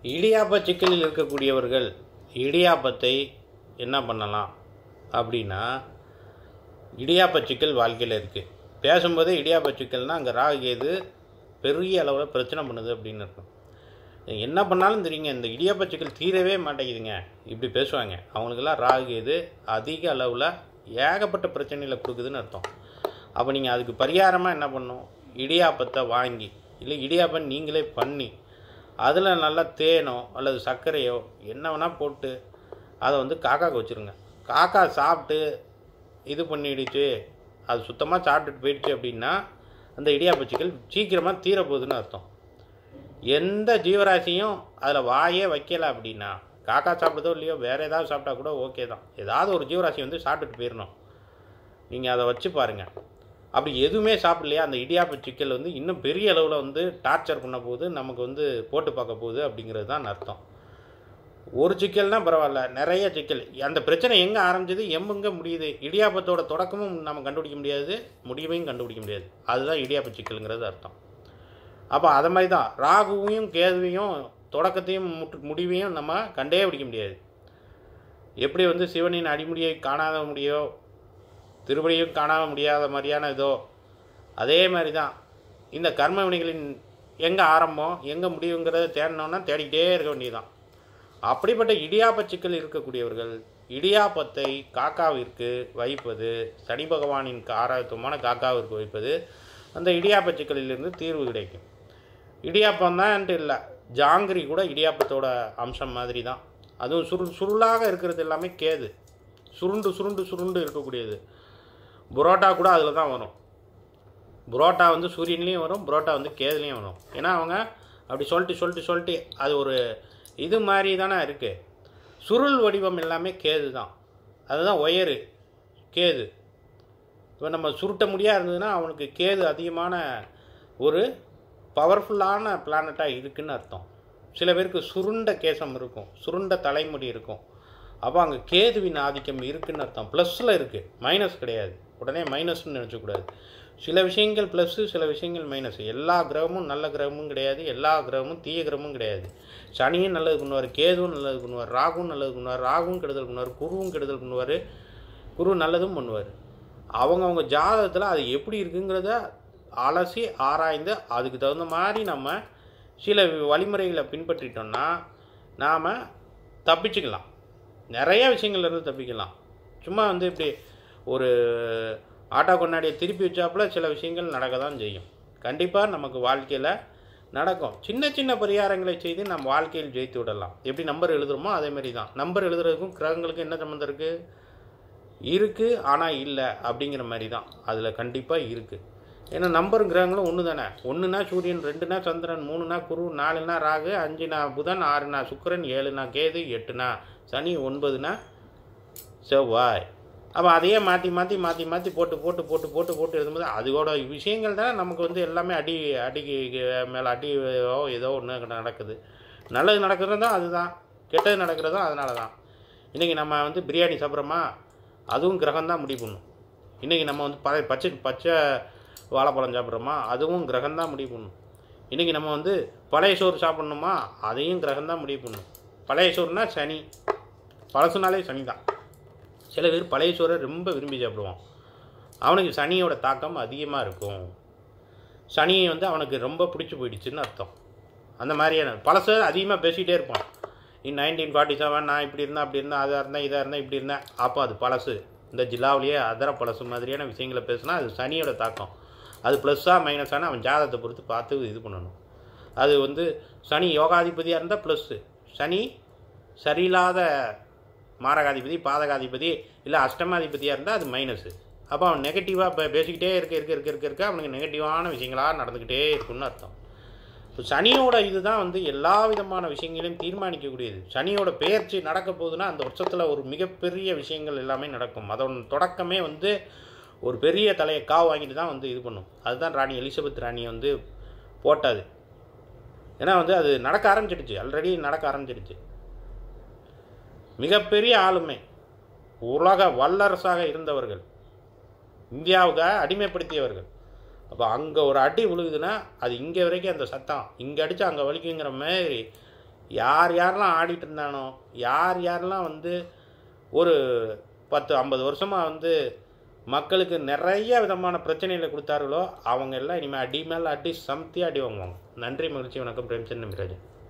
இடியாப்ப சிக்கலில் இருக்கக்கூடியவர்கள் இடியாப்பத்தை என்ன பண்ணலாம் அப்படின்னா இடியாப்ப சிக்கல் வாழ்க்கையில் இருக்குது பேசும்போதே இடியாப்ப சிக்கல்னால் அங்கே ராகு கேது பெரிய அளவில் பிரச்சனை பண்ணுது அப்படின்னு இருக்கும் என்ன பண்ணாலும் தெரியுங்க இந்த இடியாப்ப சிக்கல் தீரவே மாட்டேங்குதுங்க இப்படி பேசுவாங்க அவங்களுக்கெல்லாம் ராகு கேது அதிக அளவில் ஏகப்பட்ட பிரச்சனைகளை கொடுக்குதுன்னு அர்த்தம் அப்போ நீங்கள் அதுக்கு பரிகாரமாக என்ன பண்ணணும் இடியாப்பத்தை வாங்கி இல்லை இடியாப்பம் நீங்களே பண்ணி அதில் நல்லா தேனோ அல்லது சர்க்கரையோ என்ன வேணால் போட்டு அதை வந்து காக்காக்கு வச்சுருங்க காக்கா சாப்பிட்டு இது பண்ணிடுச்சு அது சுத்தமாக சாப்பிட்டுட்டு போயிடுச்சு அப்படின்னா அந்த இடியாப்ப சிக்கல் சீக்கிரமாக தீரப்போகுதுன்னு அர்த்தம் எந்த ஜீவராசியும் அதில் வாயே வைக்கல அப்படின்னா காக்கா சாப்பிடுதோ இல்லையோ வேறு ஏதாவது சாப்பிட்டா கூட ஓகே தான் ஏதாவது ஒரு ஜீவராசி வந்து சாப்பிட்டுட்டு போயிடணும் நீங்கள் அதை வச்சு பாருங்கள் அப்படி எதுவுமே சாப்பிடலையா அந்த இடியாப்ப சிக்கல் வந்து இன்னும் பெரிய அளவில் வந்து டார்ச்சர் பண்ண போகுது நமக்கு வந்து போட்டு பார்க்க போகுது அப்படிங்கிறது தான் அர்த்தம் ஒரு சிக்கல்னா பரவாயில்ல நிறைய சிக்கல் அந்த பிரச்சனை எங்கே ஆரம்பிச்சது எங்கே முடியுது இடியாப்பத்தோட தொடக்கமும் நம்ம கண்டுபிடிக்க முடியாது முடிவையும் கண்டுபிடிக்க முடியாது அதுதான் இடியாப்ப சிக்கலுங்கிறது அர்த்தம் அப்போ அதை மாதிரி தான் ராகுவையும் கேதுவையும் தொடக்கத்தையும் முற்று முடிவையும் நம்ம கண்டே பிடிக்க முடியாது எப்படி வந்து சிவனின் அடிமுடியை காணாத முடியோ திருப்படியும் காணாம முடியாத மாதிரியான இதோ அதே மாதிரி தான் இந்த கர்ம வினைகளின் எங்கே ஆரம்பம் எங்கே முடிவுங்கிறத தேடணும்னா தேடிக்கிட்டே இருக்க வேண்டியதுதான் அப்படிப்பட்ட இடியாப்ப சிக்கல் இருக்கக்கூடியவர்கள் இடியாப்பத்தை காக்காவிற்கு வைப்பது சனி பகவானின் ஆராயத்துவமான காக்காவிற்கு வைப்பது அந்த இடியாப்ப சிக்கலிலிருந்து தீர்வு கிடைக்கும் இடியாப்பம் தான்ட்டு இல்லை ஜாங்கிரி கூட இடியாப்பத்தோட அம்சம் மாதிரி தான் அதுவும் சுருள் சுருளாக இருக்கிறது எல்லாமே கேது சுருண்டு சுருண்டு சுருண்டு இருக்கக்கூடியது புரோட்டா கூட அதில் தான் வரும் புரோட்டா வந்து சூரியன்லேயும் வரும் புரோட்டா வந்து கேதுலேயும் வரும் ஏன்னா அவங்க அப்படி சொல்லிட்டு சொல்லிட்டு சொல்லிட்டு அது ஒரு இது மாதிரி தானே இருக்குது சுருள் வடிவம் எல்லாமே கேது தான் அதுதான் ஒயரு கேது இப்போ நம்ம சுருட்ட முடியாக இருந்ததுன்னா அவனுக்கு கேது அதிகமான ஒரு பவர்ஃபுல்லான பிளானட்டாக இருக்குன்னு அர்த்தம் சில பேருக்கு சுருண்ட கேசம் இருக்கும் சுருண்ட தலைமுடி இருக்கும் அப்போ அங்கே கேதுவின் ஆதிக்கம் இருக்குன்னு அர்த்தம் ப்ளஸில் இருக்குது மைனஸ் கிடையாது உடனே மைனஸ்னு நினச்சக்கூடாது சில விஷயங்கள் ப்ளஸ்ஸு சில விஷயங்கள் மைனஸ் எல்லா கிரகமும் நல்ல கிரகமும் கிடையாது எல்லா கிரகமும் தீய கிரகமும் கிடையாது சனியும் நல்லது பண்ணுவார் கேதுவும் நல்லது பண்ணுவார் ராகுவும் நல்லது பண்ணுவார் ராகுவும் கெடுதல் பண்ணுவார் குருவும் கெடுதல் பண்ணுவார் குரு நல்லதும் பண்ணுவார் அவங்கவுங்க ஜாதகத்தில் அது எப்படி இருக்குங்கிறத அலசி ஆராய்ந்து அதுக்கு தகுந்த மாதிரி நம்ம சில வழிமுறைகளை பின்பற்றிட்டோம்னா நாம் தப்பிச்சுக்கலாம் நிறைய விஷயங்கள்லேருந்து தப்பிக்கலாம் சும்மா வந்து இப்படி ஒரு ஆட்டோ கொண்டாடியை திருப்பி வச்சாப்புல சில விஷயங்கள் நடக்க தான் செய்யும் கண்டிப்பாக நமக்கு வாழ்க்கையில் நடக்கும் சின்ன சின்ன பரிகாரங்களை செய்து நம்ம வாழ்க்கையில் ஜெயித்து விடலாம் எப்படி நம்பர் எழுதுகிறோமோ அதே மாதிரி தான் நம்பர் எழுதுறதுக்கும் கிரகங்களுக்கும் என்ன சம்மந்தம் இருக்குது இருக்குது ஆனால் இல்லை அப்படிங்கிற மாதிரி தான் அதில் கண்டிப்பாக இருக்குது ஏன்னா நம்பரும் கிரகங்களும் ஒன்று தானே ஒன்றுனா சூரியன் ரெண்டுனா சந்திரன் மூணுனா குரு நாலுனா ராகு அஞ்சுனா புதன் ஆறுனா சுக்கிரன் ஏழுனா கேது எட்டுனா சனி ஒன்பதுனா செவ்வாய் அப்போ அதையே மாற்றி மாற்றி மாற்றி மாற்றி போட்டு போட்டு போட்டு போட்டு போட்டு எழுதும்போது அதோட விஷயங்கள் தான் நமக்கு வந்து எல்லாமே அடி அடிக்கு மேலே அடியோ ஏதோ ஒன்று நடக்குது நல்லது நடக்கிறது தான் அதுதான் கெட்டது நடக்கிறதும் அதனால தான் இன்றைக்கி நம்ம வந்து பிரியாணி சாப்பிட்றோமா அதுவும் கிரகம் தான் முடிவு பண்ணும் இன்றைக்கி நம்ம வந்து ப பச்சை பச்சை வாழைப்பழம் சாப்பிட்றோமா அதுவும் கிரகம் தான் முடிவு பண்ணும் இன்றைக்கி நம்ம வந்து பழைய சோறு சாப்பிட்ணுமா அதையும் கிரகம் தான் முடிவு பண்ணும் பழைய சோறுனா சனி பழசுனாலே சனி தான் சில பேர் பழைய சோறை ரொம்ப விரும்பி சாப்பிடுவான் அவனுக்கு சனியோட தாக்கம் அதிகமாக இருக்கும் சனி வந்து அவனுக்கு ரொம்ப பிடிச்சி போயிடுச்சுன்னு அர்த்தம் அந்த மாதிரியான பழச அதிகமாக பேசிகிட்டே இருப்பான் இன் நைன்டீன் ஃபார்ட்டி செவன் நான் இப்படி இருந்தேன் அப்படி இருந்தேன் அதாக இருந்தேன் இதாக இருந்தேன் இப்படி இருந்தேன் அப்போ அது பழசு இந்த ஜில்லாவிலேயே அதர பழசு மாதிரியான விஷயங்களை பேசுனா அது சனியோட தாக்கம் அது ப்ளஸ்ஸாக மைனஸான அவன் ஜாதகத்தை பொறுத்து பார்த்து இது பண்ணணும் அது வந்து சனி யோகாதிபதியாக இருந்தால் ப்ளஸ்ஸு சனி சரியில்லாத மாரகாதிபதி பாதகாதிபதி இல்லை அஷ்டமாதிபதியாக இருந்தால் அது மைனஸு அப்போ அவன் நெகட்டிவாக இப்போ பேசிக்கிட்டே இருக்க இருக்க இருக்க இருக்க இருக்க அவனுக்கு நெகட்டிவான விஷயங்களாக நடந்துக்கிட்டே இருக்குன்னு அர்த்தம் இப்போ சனியோட இதுதான் வந்து எல்லா விதமான விஷயங்களையும் தீர்மானிக்கக்கூடியது சனியோட பெயர்ச்சி நடக்க போகுதுன்னா அந்த வருஷத்தில் ஒரு மிகப்பெரிய விஷயங்கள் எல்லாமே நடக்கும் அதோட தொடக்கமே வந்து ஒரு பெரிய தலையை காவு வாங்கிட்டு தான் வந்து இது பண்ணும் அதுதான் ராணி எலிசபெத் ராணி வந்து போட்டது ஏன்னா வந்து அது நடக்க ஆரம்பிச்சிடுச்சு ஆல்ரெடி நடக்க ஆரம்பிச்சிடுச்சு மிகப்பெரிய ஆளுமை உலக வல்லரசாக இருந்தவர்கள் இந்தியாவுக்கு அடிமைப்படுத்தியவர்கள் அப்போ அங்கே ஒரு அடி விழுகுதுன்னா அது இங்கே வரைக்கும் அந்த சத்தம் இங்கே அடித்தா அங்கே வலிக்குங்கிற மாதிரி யார் யாரெல்லாம் ஆடிட்டு இருந்தானோ யார் யாரெல்லாம் வந்து ஒரு பத்து ஐம்பது வருஷமாக வந்து மக்களுக்கு நிறைய விதமான பிரச்சனைகளை கொடுத்தார்களோ அவங்க எல்லாம் இனிமேல் அடி மேலே அடி சமத்தி அடி வாங்குவாங்க நன்றி மகிழ்ச்சி வணக்கம் பிரேம்சந்த் நம்பிராஜன்